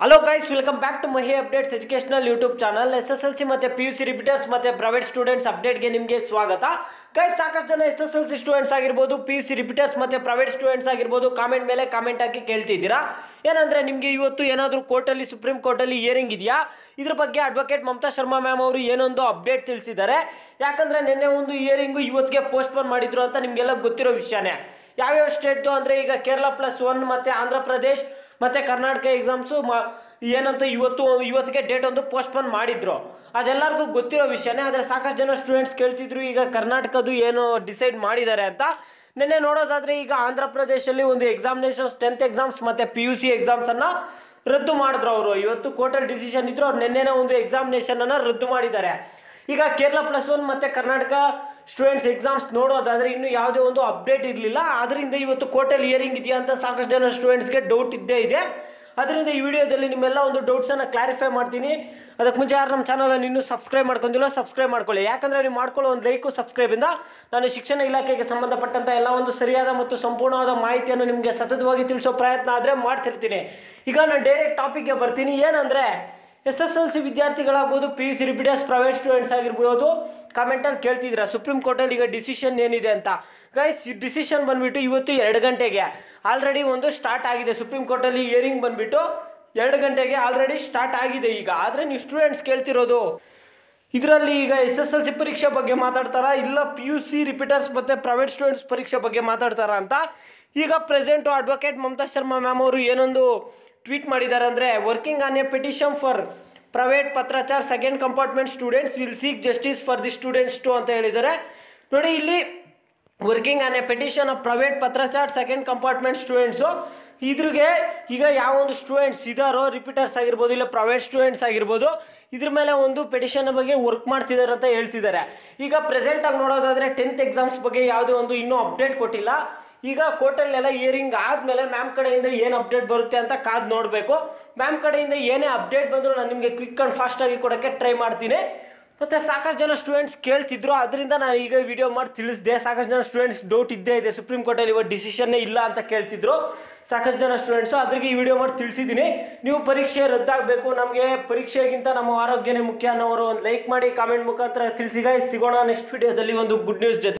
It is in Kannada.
hello guys welcome back to Mahi updates educational YouTube channel S S L C ಮತ್ತು ಪಿ ಯು ಸಿ ರಿಪೀಟರ್ಸ್ ಮತ್ತು ಪ್ರೈವೇಟ್ ಸ್ಟೂಡೆಂಟ್ಸ್ ಅಪ್ಡೇಟ್ಗೆ ನಿಮಗೆ ಸ್ವಾಗತ ಗೈಸ್ ಸಾಕಷ್ಟು ಜನ S S L C students ಆಗಿರ್ಬೋದು ಪಿ ಯು ಸಿ ರಿಪೀಟರ್ಸ್ ಮತ್ತು ಪ್ರೈವೇಟ್ ಸ್ಟೂಡೆಂಟ್ಸ್ ಆಗಿರ್ಬೋದು ಕಾಮೆಂಟ್ ಮೇಲೆ ಕಾಮೆಂಟ್ ಹಾಕಿ ಕೇಳ್ತಿದ್ದೀರಾ ಏನಂದರೆ ನಿಮಗೆ ಇವತ್ತು ಏನಾದರೂ ಕೋರ್ಟಲ್ಲಿ ಸುಪ್ರೀಂ ಕೋರ್ಟಲ್ಲಿ ಹಿಯರಿಂಗ್ ಇದೆಯಾ ಇದ್ರ ಬಗ್ಗೆ ಅಡ್ವೊಕೇಟ್ ಮಮತಾ ಶರ್ಮಾ ಮ್ಯಾಮ್ ಅವರು ಏನೊಂದು ಅಪ್ಡೇಟ್ ತಿಳಿಸಿದ್ದಾರೆ ಯಾಕಂದರೆ ನಿನ್ನೆ ಒಂದು ಹಿಯರಿಂಗು ಇವತ್ತಿಗೆ ಪೋಸ್ಟ್ಪೋನ್ ಮಾಡಿದ್ರು ಅಂತ ನಿಮಗೆಲ್ಲ ಗೊತ್ತಿರೋ ವಿಷಯನೇ ಯಾವ್ಯಾವ ಸ್ಟೇಟ್ದು ಅಂದರೆ ಈಗ ಕೇರಳ ಪ್ಲಸ್ ಒನ್ ಮತ್ತು ಆಂಧ್ರ ಪ್ರದೇಶ್ ಮತ್ತು ಕರ್ನಾಟಕ ಎಕ್ಸಾಮ್ಸು ಮ ಏನಂತ ಇವತ್ತು ಇವತ್ತಿಗೆ ಡೇಟ್ ಒಂದು ಪೋಸ್ಟ್ಪೋನ್ ಮಾಡಿದ್ರು ಅದೆಲ್ಲರಿಗೂ ಗೊತ್ತಿರೋ ವಿಷಯನೇ ಆದರೆ ಸಾಕಷ್ಟು ಜನ ಸ್ಟೂಡೆಂಟ್ಸ್ ಕೇಳ್ತಿದ್ರು ಈಗ ಕರ್ನಾಟಕದ್ದು ಏನು ಡಿಸೈಡ್ ಮಾಡಿದ್ದಾರೆ ಅಂತ ನಿನ್ನೆ ನೋಡೋದಾದರೆ ಈಗ ಆಂಧ್ರ ಪ್ರದೇಶಲ್ಲಿ ಒಂದು ಎಕ್ಸಾಮಿನೇಷನ್ಸ್ ಟೆಂತ್ ಎಕ್ಸಾಮ್ಸ್ ಮತ್ತು ಪಿ ಯು ಸಿ ಎಕ್ಸಾಮ್ಸನ್ನು ರದ್ದು ಮಾಡಿದ್ರು ಅವರು ಇವತ್ತು ಕೋರ್ಟಲ್ ಡಿಸಿಷನ್ ಇದ್ರು ಅವ್ರು ನಿನ್ನೆನೇ ಒಂದು ಎಕ್ಸಾಮಿನೇಷನನ್ನು ರದ್ದು ಮಾಡಿದ್ದಾರೆ ಈಗ ಕೇರಳ ಪ್ಲಸ್ ಒನ್ ಮತ್ತು ಕರ್ನಾಟಕ ಸ್ಟೂಡೆಂಟ್ಸ್ ಎಕ್ಸಾಮ್ಸ್ ನೋಡೋದಾದರೆ ಇನ್ನೂ ಯಾವುದೇ ಒಂದು ಅಪ್ಡೇಟ್ ಇರಲಿಲ್ಲ ಅದರಿಂದ ಇವತ್ತು ಕೋರ್ಟಲ್ಲಿ ಹಿಯರಿಂಗ್ ಇದೆಯಾ ಅಂತ ಸಾಕಷ್ಟು ಜನ ಸ್ಟೂಡೆಂಟ್ಸ್ಗೆ ಡೌಟ್ ಇದ್ದೇ ಇದೆ ಅದರಿಂದ ಈ ವಿಡಿಯೋದಲ್ಲಿ ನಿಮ್ಮೆಲ್ಲ ಒಂದು ಡೌಟ್ಸನ್ನು ಕ್ಲಾರಿಫೈ ಮಾಡ್ತೀನಿ ಅದಕ್ಕೆ ಮುಂಚೆ ಯಾರು ನಮ್ಮ ಚಾನಲನ್ನು ಇನ್ನೂ ಸಬ್ಸ್ಕ್ರೈಬ್ ಮಾಡ್ಕೊಂಡಿಲ್ಲ ಸಬ್ಸ್ಕ್ರೈಬ್ ಮಾಡ್ಕೊಳ್ಳಿ ಯಾಕಂದರೆ ನೀವು ಮಾಡ್ಕೊಳ್ಳೋ ಒಂದು ಲೈಕು ಸಬ್ಸ್ಕ್ರೈಬಿಂದ ನಾನು ಶಿಕ್ಷಣ ಇಲಾಖೆಗೆ ಸಂಬಂಧಪಟ್ಟಂಥ ಎಲ್ಲ ಒಂದು ಸರಿಯಾದ ಮತ್ತು ಸಂಪೂರ್ಣವಾದ ಮಾಹಿತಿಯನ್ನು ನಿಮಗೆ ಸತತವಾಗಿ ತಿಳಿಸೋ ಪ್ರಯತ್ನ ಆದರೆ ಮಾಡ್ತಿರ್ತೀನಿ ಈಗ ನಾನು ಡೈರೆಕ್ಟ್ ಟಾಪಿಕ್ಗೆ ಬರ್ತೀನಿ ಏನಂದರೆ ಎಸ್ ಎಸ್ ಎಲ್ ಸಿ ವಿದ್ಯಾರ್ಥಿಗಳಾಗ್ಬೋದು P U C repeaters private students ಆಗಿರ್ಬೋದು ಕಾಮೆಂಟಲ್ಲಿ ಕೇಳ್ತಿದ್ದೀರಾ ಸುಪ್ರೀಂ ಕೋರ್ಟಲ್ಲಿ ಈಗ ಡಿಸಿಷನ್ ಏನಿದೆ ಅಂತ ಗೈಸ್ ಡಿಸಿಷನ್ ಬಂದುಬಿಟ್ಟು ಇವತ್ತು ಎರಡು ಗಂಟೆಗೆ ಆಲ್ರೆಡಿ ಒಂದು ಸ್ಟಾರ್ಟ್ ಆಗಿದೆ ಸುಪ್ರೀಂ ಕೋರ್ಟಲ್ಲಿ ಹಿಯರಿಂಗ್ ಬಂದುಬಿಟ್ಟು ಎರಡು ಗಂಟೆಗೆ ಆಲ್ರೆಡಿ ಸ್ಟಾರ್ಟ್ ಆಗಿದೆ ಈಗ ಆದರೆ ನೀವು ಸ್ಟೂಡೆಂಟ್ಸ್ ಕೇಳ್ತಿರೋದು ಇದರಲ್ಲಿ ಈಗ ಎಸ್ ಎಸ್ ಎಲ್ ಸಿ ಪರೀಕ್ಷೆ ಬಗ್ಗೆ ಮಾತಾಡ್ತಾರಾ ಇಲ್ಲ ಪಿ ಯು ಸಿ ರಿಪೀಟರ್ಸ್ ಮತ್ತು ಪ್ರೈವೇಟ್ ಸ್ಟೂಡೆಂಟ್ಸ್ ಪರೀಕ್ಷೆ ಬಗ್ಗೆ ಮಾತಾಡ್ತಾರಾ ಅಂತ ಈಗ present advocate Mamata Sharma ma'am ಅವರು ಏನೊಂದು ಟ್ವೀಟ್ ಮಾಡಿದ್ದಾರೆ ಅಂದರೆ working on a petition for private Patrachar second compartment students will seek justice for the students too ಅಂತ ಹೇಳಿದ್ದಾರೆ ನೋಡಿ ಇಲ್ಲಿ working on a petition of private Patrachar second compartment students ಇದ್ರಿಗೆ ಈಗ ಯಾವ ಒಂದು ಸ್ಟೂಡೆಂಟ್ಸ್ ಇದ್ದಾರೋ ರಿಪೀಟರ್ಸ್ ಆಗಿರ್ಬೋದು ಇಲ್ಲ ಪ್ರೈವೇಟ್ ಸ್ಟೂಡೆಂಟ್ಸ್ ಆಗಿರ್ಬೋದು ಇದ್ರ ಮೇಲೆ ಒಂದು ಪೆಟಿಷನ್ ಬಗ್ಗೆ ವರ್ಕ್ ಮಾಡ್ತಿದ್ದಾರೆ ಅಂತ ಹೇಳ್ತಿದ್ದಾರೆ ಈಗ ಪ್ರೆಸೆಂಟಾಗಿ ನೋಡೋದಾದರೆ ಟೆಂತ್ ಎಕ್ಸಾಮ್ಸ್ ಬಗ್ಗೆ ಯಾವುದೇ ಒಂದು ಇನ್ನೂ ಅಪ್ಡೇಟ್ ಕೊಟ್ಟಿಲ್ಲ ಈಗ ಕೋರ್ಟಲ್ಲೆಲ್ಲ ಹಿಯರಿಂಗ್ ಆದಮೇಲೆ ಮ್ಯಾಮ್ ಕಡೆಯಿಂದ ಏನು ಅಪ್ಡೇಟ್ ಬರುತ್ತೆ ಅಂತ ಕಾದು ನೋಡಬೇಕು ಮ್ಯಾಮ್ ಕಡೆಯಿಂದ ಏನೇ ಅಪ್ಡೇಟ್ ಬಂದರೂ ನಾನು ನಿಮಗೆ ಕ್ವಿಕ್ ಆ್ಯಂಡ್ ಫಾಸ್ಟಾಗಿ ಕೊಡೋಕ್ಕೆ ಟ್ರೈ ಮಾಡ್ತೀನಿ ಮತ್ತು ಸಾಕಷ್ಟು ಜನ ಸ್ಟೂಡೆಂಟ್ಸ್ ಕೇಳ್ತಿದ್ರು ಅದರಿಂದ ನಾನು ಈಗ ವಿಡಿಯೋ ಮಾಡಿ ತಿಳಿಸಿದೆ ಸಾಕಷ್ಟು ಜನ ಸ್ಟೂಡೆಂಟ್ಸ್ ಡೌಟ್ ಇದ್ದೇ ಇದೆ ಸುಪ್ರೀಂ ಕೋರ್ಟಲ್ಲಿ ಇವತ್ತು ಡಿಸಿಷನ್ನೇ ಇಲ್ಲ ಅಂತ ಕೇಳ್ತಿದ್ರು ಸಾಕಷ್ಟು ಜನ ಸ್ಟೂಡೆಂಟ್ಸು ಅದ್ರಿಗೆ ಈ ವಿಡಿಯೋ ಮಾಡಿ ತಿಳಿಸಿದ್ದೀನಿ ನೀವು ಪರೀಕ್ಷೆ ರದ್ದಾಗಬೇಕು ನಮಗೆ ಪರೀಕ್ಷೆಗಿಂತ ನಮ್ಮ ಆರೋಗ್ಯನೇ ಮುಖ್ಯ ಅನ್ನೋರು ಒಂದು ಲೈಕ್ ಮಾಡಿ ಕಾಮೆಂಟ್ ಮುಖಾಂತರ ತಿಳಿಸಿಗ ಸಿಗೋಣ ನೆಕ್ಸ್ಟ್ ವಿಡಿಯೋದಲ್ಲಿ ಒಂದು ಗುಡ್ ನ್ಯೂಸ್ ಜೊತೆ